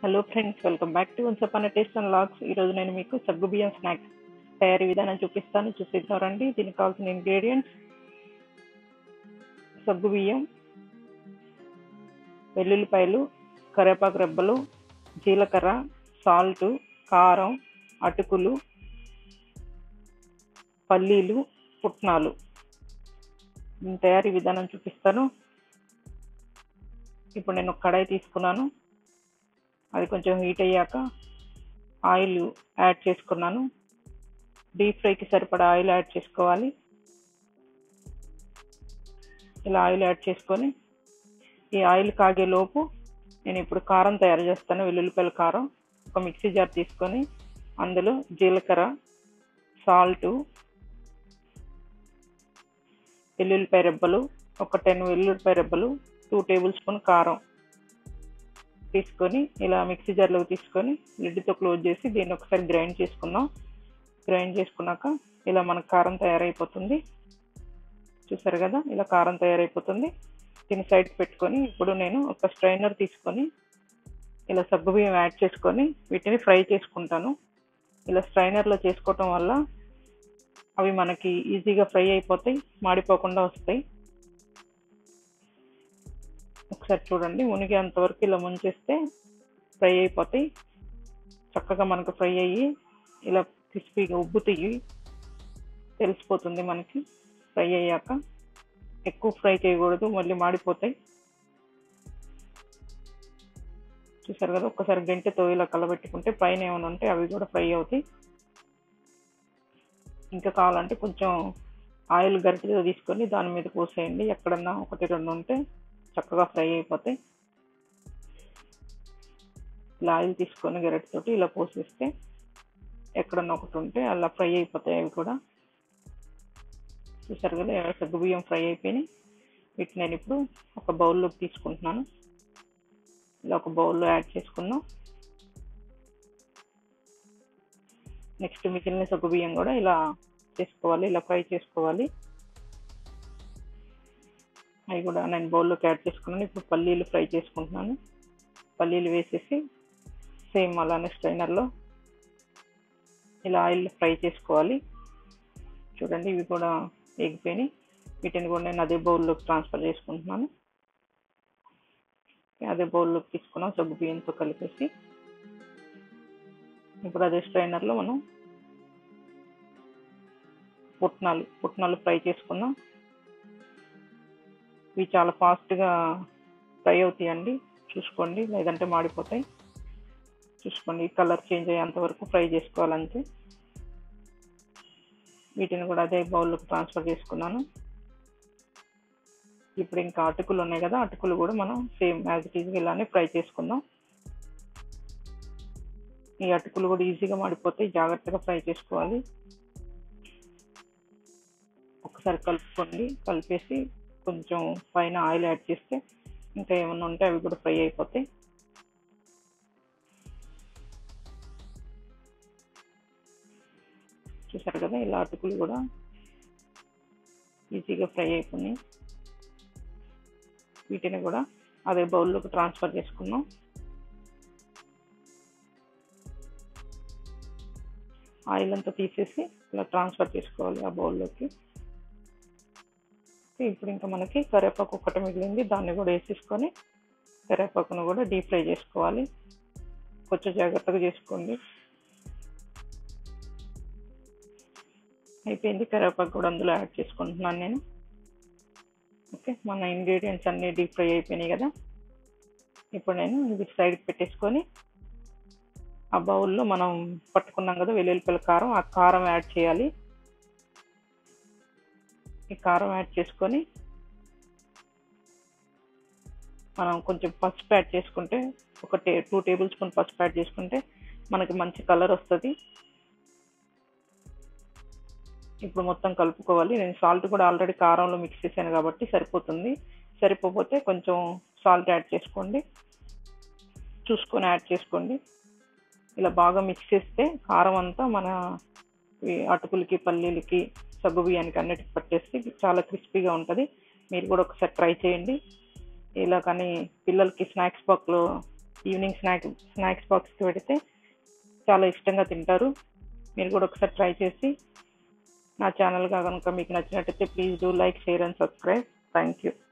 hello friends welcome back to once upon taste and logs ఈరోజు నేను మీకు సగ్గు బియ్యం స్నాక్స్ తయారీ విధానం చూపిస్తాను చూపిద్దాం రండి దీనికి కావాల్సిన ఇంగ్రీడియంట్స్ సగ్గు బియ్యం వెల్లుల్లిపాయలు కరివేపాకు రెబ్బలు జీలకర్ర సాల్ట్ కారం అటుకులు పల్లీలు పుట్నాలు దీని తయారీ విధానం చూపిస్తాను ఇప్పుడు నేను ఒక కడాయి తీసుకున్నాను అది కొంచెం హీట్ అయ్యాక ఆయిల్ యాడ్ చేసుకున్నాను డీప్ ఫ్రైకి సరిపడా ఆయిల్ యాడ్ చేసుకోవాలి ఇలా ఆయిల్ యాడ్ చేసుకొని ఈ ఆయిల్ కాగే లోపు నేను ఇప్పుడు కారం తయారు చేస్తాను వెల్లుల్లిపాయల కారం ఒక మిక్సీ జార్ తీసుకొని అందులో జీలకర్ర సాల్టు వెల్లుల్లిపాయ రెబ్బలు ఒక టెన్ వెల్లుల్లిపాయ రెబ్బలు టూ టేబుల్ స్పూన్ కారం తీసుకొని ఇలా మిక్సీ జార్లోకి తీసుకొని లిడ్తో క్లోజ్ చేసి దీన్ని ఒకసారి గ్రైండ్ చేసుకుందాం గ్రైండ్ చేసుకున్నాక ఇలా మనకు కారం తయారైపోతుంది చూసారు కదా ఇలా కారం తయారైపోతుంది దీన్ని సైడ్ పెట్టుకొని ఇప్పుడు నేను ఒక స్ట్రైనర్ తీసుకొని ఇలా సగ్గుబియ్యం యాడ్ చేసుకొని వీటిని ఫ్రై చేసుకుంటాను ఇలా స్ట్రైనర్లో చేసుకోవటం వల్ల అవి మనకి ఈజీగా ఫ్రై అయిపోతాయి మాడిపోకుండా వస్తాయి ఒకసారి చూడండి మునిగి అంతవరకు ఇలా ముంచేస్తే ఫ్రై అయిపోతాయి చక్కగా మనకు ఫ్రై అయ్యి ఇలా క్రిస్పీగా ఉబ్బుతాయి తెలిసిపోతుంది మనకి ఫ్రై అయ్యాక ఎక్కువ ఫ్రై చేయకూడదు మళ్ళీ మాడిపోతాయి చూసారు కదా ఒక్కసారి గంటెతో ఇలా కలబెట్టుకుంటే పైన ఏమైనా ఉంటే అవి కూడా ఫ్రై అవుతాయి ఇంకా కావాలంటే కొంచెం ఆయిల్ గరిటెతో తీసుకొని దాని మీద పోసేయండి ఎక్కడన్నా ఒకటి రెండు ఉంటే చక్కగా ఫ్రై అయిపోతాయి ఇలా ఆయిల్ తీసుకొని గరిటెతోటి ఇలా పోసేస్తే ఎక్కడన్నా ఒకటి ఉంటే అలా ఫ్రై అయిపోతాయి అవి కూడా చూసారు కదా సగ్గు బియ్యం ఫ్రై అయిపోయినాయి వీటిని నేను ఇప్పుడు ఒక బౌల్లోకి తీసుకుంటున్నాను ఇలా ఒక బౌల్లో యాడ్ చేసుకున్నాం నెక్స్ట్ మిగిలిన సగ్గు బియ్యం కూడా ఇలా చేసుకోవాలి ఇలా ఫ్రై చేసుకోవాలి అవి కూడా నేను బౌల్లోకి యాడ్ చేసుకున్నాను ఇప్పుడు పల్లీలు ఫ్రై చేసుకుంటున్నాను పల్లీలు వేసేసి సేమ్ అలానే స్ట్రైనర్లో ఇలా ఆయిల్ ఫ్రై చేసుకోవాలి చూడండి ఇవి కూడా ఎగిపోయినాయి వీటిని కూడా నేను అదే బౌల్లోకి ట్రాన్స్ఫర్ చేసుకుంటున్నాను అదే బౌల్లోకి తీసుకున్నాం సగ్గు బియ్యంతో కలిపేసి ఇప్పుడు అదే స్ట్రైనర్లో మనం పుట్నాలు పుట్నాలు ఫ్రై చేసుకుందాం ఇవి చాలా ఫాస్ట్గా ఫ్రై అవుతాయండి చూసుకోండి లేదంటే మాడిపోతాయి చూసుకోండి కలర్ చేంజ్ అయ్యేంత వరకు ఫ్రై చేసుకోవాలంతే వీటిని కూడా అదే బౌల్లోకి ట్రాన్స్ఫర్ చేసుకున్నాను ఇప్పుడు ఇంకా అటుకులు ఉన్నాయి కదా అటుకులు కూడా మనం సేమ్ యాజ్ ఇట్ ఈజ్గా ఇలానే ఫ్రై చేసుకుందాం ఈ అటుకులు కూడా ఈజీగా మాడిపోతాయి జాగ్రత్తగా ఫ్రై చేసుకోవాలి ఒకసారి కలుపుకోండి కలిపేసి కొంచెం పైన ఆయిల్ యాడ్ చేస్తే ఇంకా ఏమన్నా ఉంటే అవి కూడా ఫ్రై అయిపోతాయి చూసారు కదా ఇలా అటుకులు కూడా ఈజీగా ఫ్రై అయిపోయినాయి వీటిని కూడా అదే బౌల్లోకి ట్రాన్స్ఫర్ చేసుకున్నాం ఆయిల్ అంతా తీసేసి ఇలా ట్రాన్స్ఫర్ చేసుకోవాలి ఆ బౌల్లోకి ఇప్పుడు ఇంకా మనకి కరివేపాకు ఒక్కటి మిగిలింది దాన్ని కూడా వేసేసుకొని కరివేపాకును కూడా డీప్ ఫ్రై చేసుకోవాలి కొంచెం జాగ్రత్తగా చేసుకోండి అయిపోయింది కరివేపాకు కూడా అందులో యాడ్ చేసుకుంటున్నాను నేను ఓకే మన ఇంగ్రీడియంట్స్ అన్నీ డీప్ ఫ్రై అయిపోయినాయి కదా ఇప్పుడు నేను ఇది సైడ్ పెట్టేసుకొని ఆ బౌల్లో మనం పట్టుకున్నాం కదా వెల్లుల్లిపల్లి కారం ఆ కారం యాడ్ చేయాలి ఈ కారం యాడ్ చేసుకొని మనం కొంచెం పసుపు యాడ్ చేసుకుంటే ఒక టే టూ టేబుల్ స్పూన్ పసుపు యాడ్ చేసుకుంటే మనకి మంచి కలర్ వస్తుంది ఇప్పుడు మొత్తం కలుపుకోవాలి నేను సాల్ట్ కూడా ఆల్రెడీ కారంలో మిక్స్ చేశాను కాబట్టి సరిపోతుంది సరిపోతే కొంచెం సాల్ట్ యాడ్ చేసుకోండి చూసుకొని యాడ్ చేసుకోండి ఇలా బాగా మిక్స్ చేస్తే కారం అంతా మన అటుకులకి పల్లీలకి సగ్గు బియ్యానికి అన్నిటికి పట్టేసి చాలా క్రిస్పీగా ఉంటుంది మీరు కూడా ఒకసారి ట్రై చేయండి ఇలా కానీ పిల్లలకి స్నాక్స్ బాక్స్లో ఈవినింగ్ స్నాక్ స్నాక్స్ బాక్స్కి పెడితే చాలా ఇష్టంగా తింటారు మీరు కూడా ఒకసారి ట్రై చేసి నా ఛానల్ కనుక మీకు నచ్చినట్టయితే please do like share and subscribe thank you